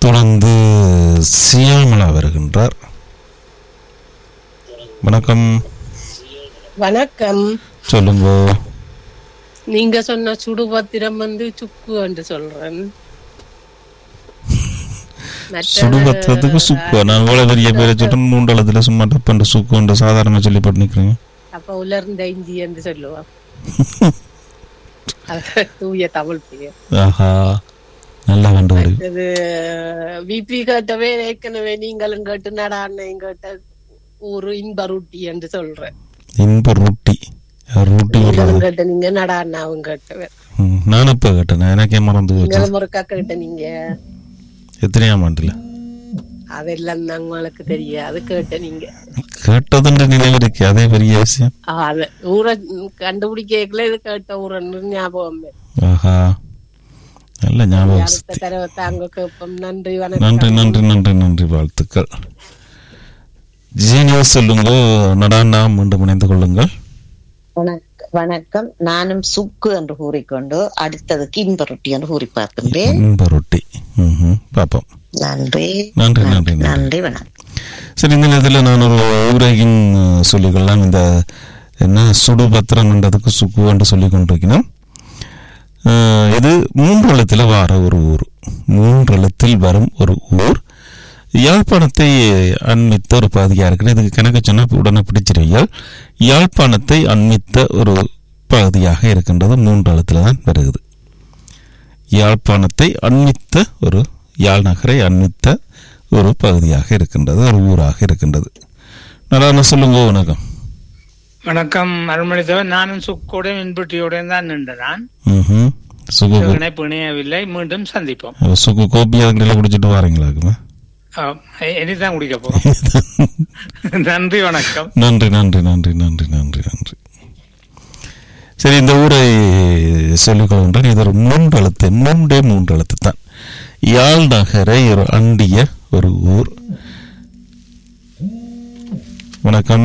தொடர்ந்து சியாமலா வருகின்றார் வணக்கம் வணக்கம் சொல்லுங்க நீங்க சொன்ன சுடுபத்திரம் வந்து சுக்கு என்று சொல்றேன் மற்றது, சுடுபத்திரத்துக்கு சுக்கு நான் இவ்வளவு பெரிய பேரை சொல்றேன் மூன்றளத்துல சும்மா டப்பண்டு சுக்கு சாதாரண சொல்லி போட்டு நிக்கிறீங்க அப்ப உலர்ந்த இஞ்சி என்று சொல்லுவோம் அது தூய தமிழ் பெயர் ஆஹா நல்லா கண்டுபிடி இது விபி கேட்டவே ஏற்கனவே நீங்களும் கேட்டு நட அண்ணையும் கேட்ட ஊரு இன்ப ரொட்டி என்று சொல்றேன் இன்ப ரொட்டி ரொட்டி வர்றது நீங்களும் கேட்ட நீங்க நட அண்ணாவும் கேட்டவர் ம், நானும் இப்ப கேட்டேன் எனக்கே மறந்து போச்சு நீங்களும் ஒருக்கா கேட்ட நீங்க எத்தனையாம் ஆண்டுல அதெல்லாம் தான் உங்களுக்கு தெரியாது கேட்ட நீங்க கேட்டதுன்ற நினைவு இருக்கு அதே பெரிய விஷயம் ஆ, அது ஊரை கண்டுபிடிக்கல இது கேட்ட ஊரன்னு ஞாபகம் வந்தது. ஆஹா நல்ல ஞாபகம் அடுத்த தடவை தாங்க கேட்போம் நன்றி நன்றி வணக்கம் நன்றி நன்றி நன்றி வாழ்த்துக்கள் ஜீனியோ சொல்லுங்க நடாண்டா மீண்டும் இணைந்து கொள்ளுங்கள் வணக்- வணக்கம் நானும் சுக்கு என்று கூறிக்கொண்டு அடுத்ததுக்கு இன்ப ரொட்டி என்று கூறி பார்க்கின்றேன் இன்ப ரொட்டி ம்ஹும். பார்ப்போம் நன்றி நன்றி நன்றி நன்றி நன்றி வணக்கம் சரி இந்த நேரத்தில் நான் ஒரு ஊரகின் சொல்லிக்கொள்ளலாம் இந்த என்ன சுடு பத்திரம்ன்றதுக்கு சுக்கு என்று சொல்லி கொண்டிருக்கிறோம் அஹ், இது மூன்றெழுத்தில் வர ஒரு ஊர் மூன்றெழுத்தில் வரும் ஒரு ஊர் யாழ்ப்பாணத்தை அண்மித்த ஒரு பகுதியாக இருக்குது இதுக்கு கணக்கு சொன்னால் உடனே பிடிச்சிருவீர்கள் யாழ்ப்பாணத்தை அண்மித்த ஒரு பகுதியாக இருக்கின்றது மூன்றெழுத்தில் தான் வருகிறது யாழ்ப்பாணத்தை அண்மித்த ஒரு யாழ் நகரை அண்மித்த ஒரு பகுதியாக இருக்கின்றது ஒரு ஊராக இருக்கின்றது நல்லா சொல்லுங்க வணக்கம் வணக்கம் அருள்மொழித்தவன் நானும் சுக்கோட மின்பட்டியோட தான் நின்றனான் ம்ஹும். சுகு இணைப்பு இணையவில்லை மீண்டும் சந்திப்போம் சுகு கோப்பி அதுங்களை குடிச்சிட்டு வாரீங்களாக்குமா ஆம், இ- இனிதான் குடிக்க போறோம் நன்றி வணக்கம் நன்றி நன்றி நன்றி நன்றி நன்றி நன்றி சரி இந்த ஊரை சொல்லிக்கொள்கின்றேன் இது ஒரு மூன்று எழுத்து மூன்றே மூன்று எழுத்து தான் யாழ் நகரை ஒரு அண்டிய ஒரு ஊர் வணக்கம்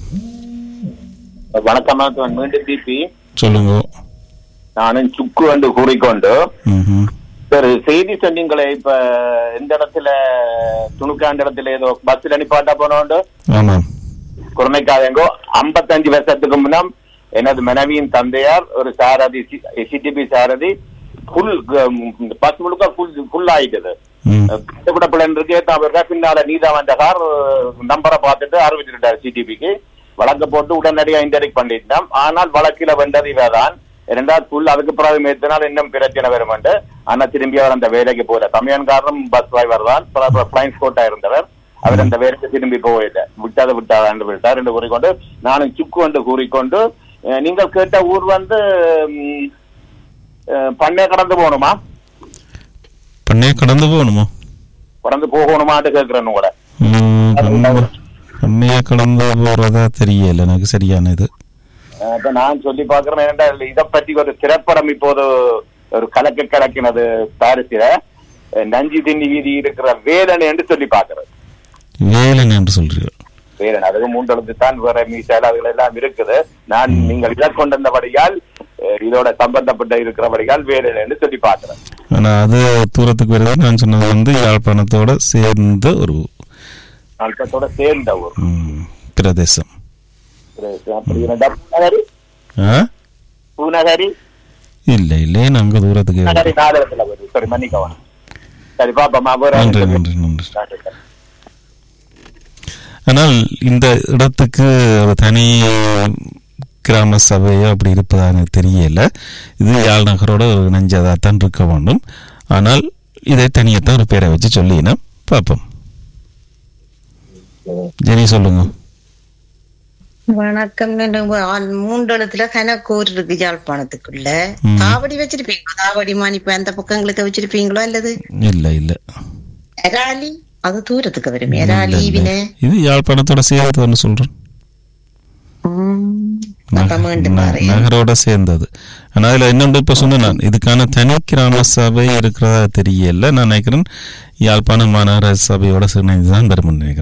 வணக்கம் நான் மீண்டும் டிபி சொல்லுங்க நானும் சுக்கு என்று கூறிக்கொண்டு ம்ஹும். ஒரு செய்தி சொன்னீங்களே இப்ப எந்த இடத்துல துணுக்காண்ட இடத்துல ஏதோ பஸ்ல நிப்பாட்டா போனோண்டு ஆமாம் குறைமைக்காதங்கோ ஐம்பத்தஞ்சு வருஷத்துக்கு முன்னம் எனது மனைவியின் தந்தையார் ஒரு சாரதி சிடிபி சாரதி ஃபுல் பஸ் முழுக்க ஃபுல் ஃபுல் ஆயிட்டது ம் கூட பிள்ளைன் இருக்கு அவர்கிட்ட பின்னால நீதா வந்த கார் நம்பரை பார்த்துட்டு அறிவிச்சிட்டார் சிடிபிக்கு வழக்கு போட்டு உடனடியாக இன்டெரிக் பண்ணிட்டான் ஆனால் வழக்கில வென்றது இவதான் இரண்டாவது புல் அதுக்கு பிறகு மேத்தினால் இன்னும் பிரச்சனை வருமெண்டு ஆனா திரும்பி அவர் அந்த வேலைக்கு போகல தமிழன்காரரும் பஸ் டிரைவர் தான் பிளைன் கோட்டா இருந்தவர் அவர் அந்த வேலைக்கு திரும்பி போகல விட்டாத விட்டாத என்று விட்டார் என்று கூறிக்கொண்டு நானும் சுக்கு என்று கூறிக்கொண்டு அஹ், நீங்கள் கேட்ட ஊர் வந்து ம், அஹ், பண்ணை கடந்து போகணுமா பண்ணையே கடந்து போகணுமா கடந்து போகணுமான்னு கேட்கிறேன் கூட ம், பண்ணை- பண்ணையே கடந்து போறதா தெரியல எனக்கு சரியான இது அஹ் இப்ப நான் சொல்லி பாக்குறேன் ஏன்டா இதை பற்றி ஒரு திரைப்படம் இப்போது ஒரு கலக்க கலக்கினது பாரிசில அஹ் நஞ்சி திண்ணி வீதி இருக்கிற வேலன் என்று சொல்லி பாக்குறது வேலன் என்று சொல்றீர்கள் வேலன் அதுக்கு மூன்றெழுத்து தான் வேற மீசால் அதுகள் எல்லாம் இருக்குது நான் நீங்கள் இதை கொண்டிருந்தபடியால் அஹ் இதோட சம்பந்தப்பட்ட இருக்கிறபடியால் வேலன் என்று சொல்லி பாக்குறேன் ஆனா அது தூரத்துக்கு வருது நான் சொன்னது வந்து யாழ்ப்பாணத்தோட சேர்ந்த ஒரு நாட்களோட சேர்ந்த ஊர் ம், பிரதேசம் அப்படி இருந்தா பூநகரி ஆ பூநகரி இல்லை இல்லை நாங்க தூரத்துக்கு நகரி நாடகத்துல வருது சரி மன்னிக்கவா சரி பாப்பா நன்றி நன்றி நன்றி ஆனால் இந்த இடத்துக்கு ஒரு தனி கிராம சபையோ அப்படி இருப்பதா எனக்கு தெரியல இது யாழ் நகரோட ஒரு நஞ்சதாக தான் இருக்க வேண்டும் ஆனால் இதை தனியத்தான் ஒரு பேரை வச்சு சொல்லினோம் பார்ப்போம் ஜெனி சொல்லுங்க வணக்கம் மூன்றெழுத்துல கனக்கூர் இருக்கு யாழ்ப்பாணத்துக்குள்ள ம். தாவடி வச்சிருப்பீங்களோ தாவடி மாணிப்பு அந்த பக்கங்களுக்கு வச்சிருப்பீங்களோ அல்லது இல்லை இல்லை எராலி அது தூரத்துக்கு வரும் இல்லை, எராலி இல்லை. வின இது யாழ்ப்பாணத்தோட சேர்ந்ததுன்னு சொல்றேன் அப்ப மீண்டும் ந- பாரு. நகரோட சேர்ந்தது ஆனால் அதில் இன்னொன்று இப்போ சொன்னேன் நான் இதுக்கான தனி கிராம சபை இருக்கிறதா தெரியல நான் நினைக்கிறேன் யாழ்ப்பாணம் மாநகர சபையோட சேர்ந்து தான் பெருமை நினைக்கிறேன்